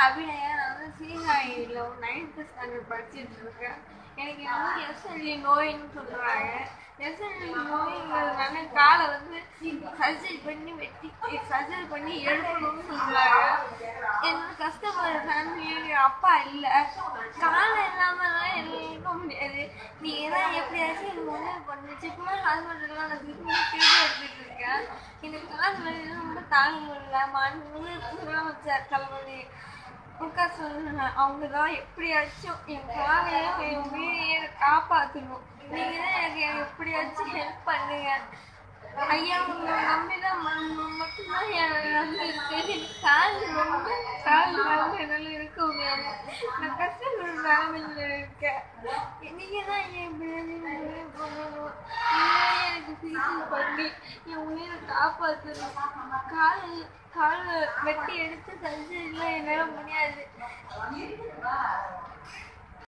அபிநயா நான் வந்து சீர்காழியில் ஒரு நைன்த்து ஸ்டாண்டர்ட் படிச்சுட்டு இருக்கேன் எனக்கு வந்து எஸ்எல்இ நோயின்னு சொல்கிறாங்க எஸ்எல்இ நோய்ங்கிறதுனால காலை வந்து சர்ஜரி பண்ணி வெட்டி சர்ஜரி பண்ணி எடுக்கணும்னு சொல்கிறாங்க என்னோட கஷ்டப்படுற ஃபேமிலி அப்பா இல்லை காலம் இல்லாமலாம் எல்லாம் இருக்க முடியாது நீ தான் எப்படியாச்சும் எனக்கு உதவி பண்ணு சிக்மன் ஹாஸ்பிட்டலில் நான் திரும்ப திரும்ப எடுத்துட்டு இருக்கேன் எனக்கு காசு வலி ரொம்ப தாங்க முடியல மாநில முதலமைச்சர் தளபதி முக சொல்லுங்க அவங்க தான் எப்படியாச்சும் என் காலையும் என் உயிரையே காப்பாற்றணும் நீங்க தான் எனக்கு எப்படியாச்சும் ஹெல்ப் பண்ணுங்க ஐயா உங்களை நம்பி தான் மட்டும்தான் என் நம்பி இருக்கு கால் ரொம்ப கால் ரொம்ப என்னால் இருக்க முடியாது நான் கஷ்டப்படுற நிலைமையில இருக்கேன் நீங்க தான் என் எப்படியாச்சும் உதவி பண்ணணும் நீங்க எனக்கு சிகிச்சை பண்ணி என் உயிரை காப்பாற்றணும் கால் கால் வெட்டி எடுத்து சர்ஜரிலாம் என்னால் முடியாது